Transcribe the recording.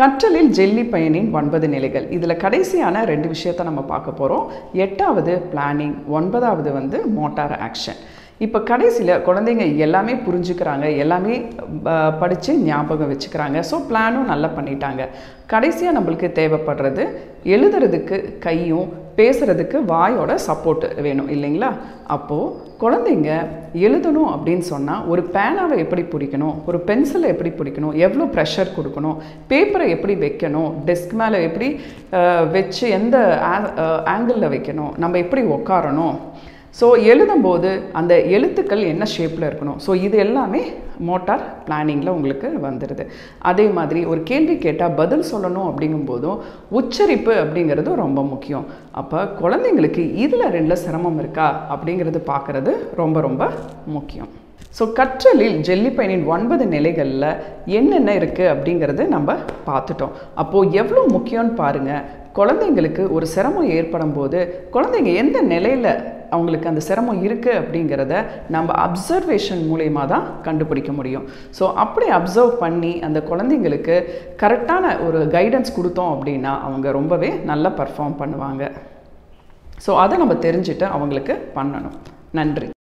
கற்றலில் ஜெல்லி பயனின் ஒன்பது நிலைகள் இதில் கடைசியான ரெண்டு விஷயத்தை நம்ம பார்க்க போகிறோம் எட்டாவது பிளானிங் ஒன்பதாவது வந்து மோட்டார் ஆக்ஷன் இப்போ கடைசியில் குழந்தைங்க எல்லாமே புரிஞ்சுக்கிறாங்க எல்லாமே படித்து ஞாபகம் வச்சுக்கிறாங்க ஸோ பிளானும் நல்லா பண்ணிட்டாங்க கடைசியாக நம்மளுக்கு தேவைப்படுறது எழுதுறதுக்கு கையும் பேசுகிறதுக்கு வாயோட சப்போர்ட் வேணும் இல்லைங்களா அப்போது குழந்தைங்க எழுதணும் அப்படின்னு சொன்னால் ஒரு பேனாவை எப்படி பிடிக்கணும் ஒரு பென்சிலை எப்படி பிடிக்கணும் எவ்வளோ ப்ரெஷர் கொடுக்கணும் பேப்பரை எப்படி வைக்கணும் டெஸ்க் மேலே எப்படி அஹ், வச்சு எந்த ஆங்கிளில் வைக்கணும் நம்ம எப்படி உட்காரணும் ஸோ எழுதும்போது அந்த எழுத்துக்கள் என்ன ஷேப்பில் இருக்கணும் ஸோ இது எல்லாமே மோட்டார் பிளானிங்கில் உங்களுக்கு வந்துடுது அதே மாதிரி ஒரு கேள்வி கேட்டால் பதில் சொல்லணும் அப்படிங்கும்போதும் உச்சரிப்பு அப்படிங்கிறது ரொம்ப முக்கியம் அப்போ குழந்தைங்களுக்கு இதில் ரெண்டில் சிரமம் இருக்கா அப்படிங்கிறது பார்க்குறது ரொம்ப ரொம்ப முக்கியம் ஸோ கற்றலில் ஜெல்லிப்பயனின் ஒன்பது நிலைகளில் என்னென்ன இருக்குது அப்படிங்கிறது நம்ம பார்த்துட்டோம் அப்போது எவ்வளோ முக்கியம்னு பாருங்கள் குழந்தைங்களுக்கு ஒரு சிரமம் ஏற்படும் போது குழந்தைங்க எந்த நிலையில் அவங்களுக்கு அந்த சிரமம் இருக்குது அப்படிங்கிறத நம்ம அப்சர்வேஷன் மூலயமா தான் கண்டுபிடிக்க முடியும் ஸோ அப்படி அப்சர்வ் பண்ணி அந்த குழந்தைங்களுக்கு கரெக்டான ஒரு கைடன்ஸ் கொடுத்தோம் அப்படின்னா அவங்க ரொம்பவே நல்லா பர்ஃபார்ம் பண்ணுவாங்க ஸோ அதை நம்ம தெரிஞ்சுட்டு அவங்களுக்கு பண்ணணும் நன்றி